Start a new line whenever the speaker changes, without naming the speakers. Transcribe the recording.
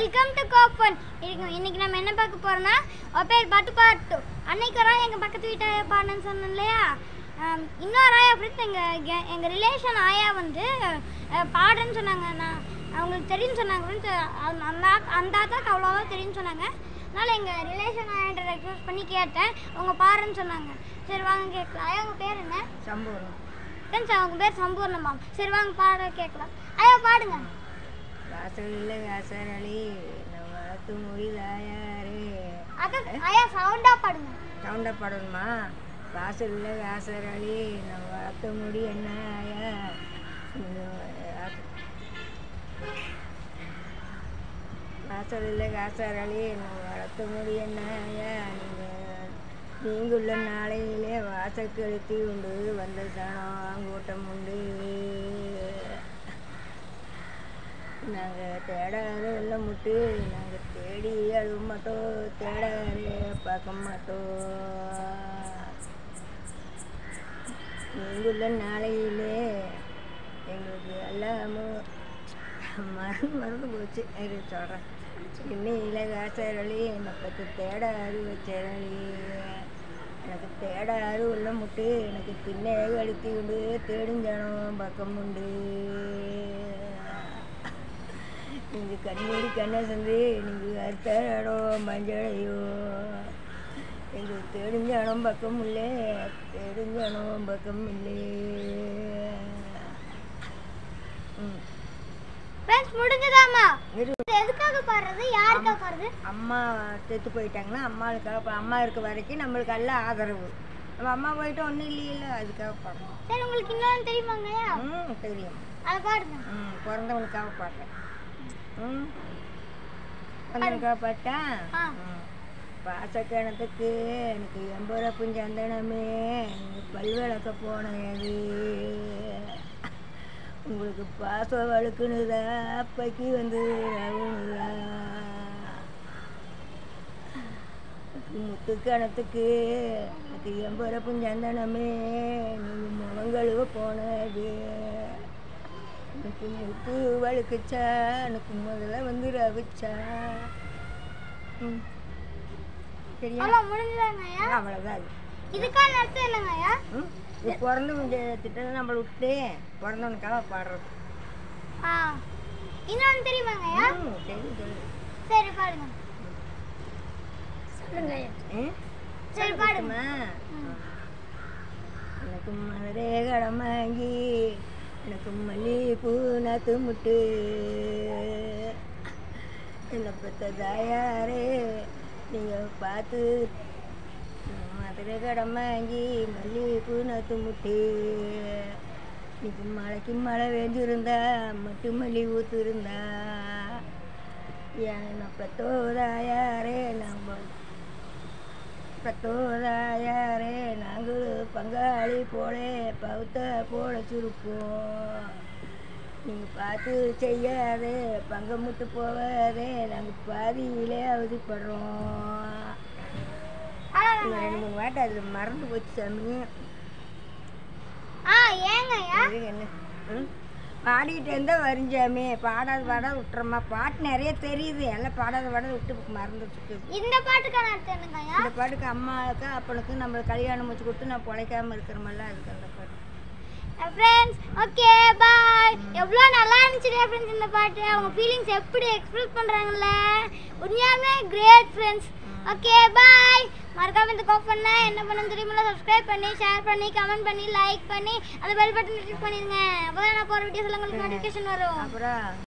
Welcome to கோப்பன் இன்னைக்கு இன்னைக்கு நம்ம என்ன பார்க்க போறோம்னா அவ பேர் பட்டு பாட்டு அன்னைக்கு ஒரு ஆயா எங்கள் பக்கத்து வீட்டு ஆயா பாடுன்னு சொன்னேன் இல்லையா ஆம், இன்னொரு ஆயா ஃப்ரெண்ட்ஸ் எங்கள் எங்கள் ரிலேஷன் ஆயா வந்து அஹ், பாடுன்னு சொன்னாங்க நான் அவங்களுக்கு தெரியும்னு சொன்னாங்க ஃப்ரெண்ட்ஸ் அந்த ஆ- அந்த ஆத்தாக்கு அவ்வளோவா தெரியும்னு சொன்னாங்க அதனால் எங்கள் ரிலேஷன் ஆயாட்ட ரெக்வஸ்ட் பண்ணி கேட்டேன் அவங்க பாடுன்னு சொன்னாங்க சரி வாங்க கேட்கலாம் ஆயா உங்கள் பேர் என்ன
சம்பூர்ணம்
ஃப்ரெண்ட்ஸ் அவங்க பேர் சம்பூர்ணமாம் சரி வாங்க பாட கேட்கலாம் ஐயா பாடுங்க
வாசலில் வாசரளி நம்ம வளர்த்து முடிதாயாரு
அக்கா ஐயா சவுண்டா பாடுங்க
சவுண்டா பாடணுமா வாசலில் வாசரளி நம்ம வளர்த்த முடி என்ன ஆயா வாசலில் காசரளி நம்ம வளர்த்த முடி என்ன ஆயா நீங்கள் நீங்குள்ள நாளையிலே வாசக்கெழுத்தி உண்டு வந்த சனம் கூட்டம் உண்டு நாங்கள் தேடாரு எல்லாம் முட்டு நாங்கள் தேடி அழுவ மாட்டோம் தேடாரு பார்க்க மாட்டோம் நீங்குள்ள நாளையிலே எங்களுக்கு எல்லாமும் மறந்து மறந்து போச்சு இரு சொல்கிறேன் இன்னையில் காசரளி மக்கத்து தேட அறிவு வச்சரளி எனக்கு தேட அறிவு உள்ள முட்டு எனக்கு திண்ணே கழுத்தி உண்டு தேடுஞ்சானம் பக்கம் உண்டு நீங்கள் கண்ணீர் கண்ணை சந்து நீங்கள் அறுத்தடோ மஞ்சளையோ எங்களுக்கு தெரிஞ்சானம் பக்கம் இல்லை தெரிஞ்சானம் பக்கம் இல்லை ம்
ஃப்ரெண்ட்ஸ் முடிஞ்சதாமா
இரு.
இது எதுக்காக பாடுறது யாருக்காக பாடுறது
அம்மா செத்து போயிட்டாங்கன்னா அம்மாவுக்காக பா- அம்மா இருக்க வரைக்கும் நம்மளுக்கு எல்லாம் ஆதரவு நம்ம அம்மா போயிட்டு ஒன்றும் இல்லையில அதுக்காக பாடுறோம்
சரி உங்களுக்கு இன்னொன்று தெரியுமாங்க ஐயா
ம் தெரியும்
அதை பாடுங்க
ம் பிறந்தவனுக்காக பாடுறேன் ம் பிறந்தவனுக்காக பாட்டேன்
ஆ.
ம் பாசக்கணத்துக்கு எனக்கு எண்பது புஞ்சந்தனமே நீங்கள் பல்விளக்க போனது உங்களுக்கு பாசம் வழுக்குனுதா அப்பைக்கு வந்து ரவுனுதா முத்து கணத்துக்கு எனக்கு எண்பது புஞ்சந்தனமே நீங்கள் முகங்கழுவ போனது எனக்கு முத்து வழுக்குச்சா எனக்கு முதல்ல வந்து ரவிச்சா ம் சரியா
ஆமா முடிஞ்சதாங்க ஐயா
அவ்வளோதான் அது
இதுக்கான அர்த்தம் என்னங்க ஐயா
ம் இது பிறந்தவங்க திட்டம் நம்மளை விட்டு பிறந்தவனுக்காக பாடுறது
ஆ இன்னொன்று தெரியுமாங்க ஐயா
ம் தெரியும் தெரியும்
சரி பாடுங்க சொல்லுங்க ஐயா
ம்
சரி பாடுங்க
பாடுமா
ம்.
எனக்கு மதுரை கடமாங்கி எனக்கு மல்லிகைப்பூ நாத்து முட்டு என்னை பெற்ற தாயாரே நீங்கள் பார்த்து மதுரை கடமாங்கி மல்லிகைப்பூ நாத்து முட்டு இன்னைக்கு மழைக்கு மழை வேண்டியிருந்தா மட்டு மல்லி ஊத்துருந்தா என்னை பெற்றோதாயாரே நம்ம பத்தோதாயாரே நாங்கள் பங்காளி போலே பௌத்த போல சுருப்போம் நீங்கள் பார்த்து செய்யாதே பங்கம் முட்டு போகாதே நாங்கள் பாதியிலே அவதிப்படுறோம் இன்னும் ரெண்டு மூணு வாட்டி அதில் மறந்து போச்சு சாமி
ஆ ஏங்க ஐயா
இது என்ன ம் பாடிக்கிட்டு இருந்தால் வரிஞ்சாமி பாடாத பாடாத விட்டுறோமா பாட்டு நிறைய தெரியுது எல்லாம் பாடாத பாடாத விட்டு மறந்துட்டு
இந்த பாட்டுக்கான அர்த்தம் என்னங்க ஐயா
இந்த பாட்டுக்கு அம்மாவுக்கு அப்பனுக்கு நம்மளுக்கு கல்யாணம் வச்சு கொடுத்து நான் பிழைக்காம இருக்கிறோமல்ல அதுக்கு அந்த பாட்டு
ஃப்ரெண்ட்ஸ் ஓகே பாய் எவ்வளோ நல்லா இருந்துச்சு ஃப்ரெண்ட்ஸ் இந்த பாட்டு அவங்க ஃபீலிங்ஸ் எப்படி எக்ஸ்பிரஸ் பண்ணுறாங்கல்ல உண்மையாலுமே கிரேட் ஃப்ரெண்ட்ஸ் ஓகே பாய் மறக்காம இந்த கோப் பண்ண என்ன பண்ணணும் தெரியுமில்ல சப்ஸ்கிரைப் பண்ணி ஷேர் பண்ணி கமெண்ட் பண்ணி லைக் பண்ணி அந்த பெல் பட்டன் கிளிக் பண்ணிடுங்க அப்போ தான் நான் போகிற வீடியோஸ் உங்களுக்கு நோட்டிஃபிகேஷன் வரும்
அப்புறம்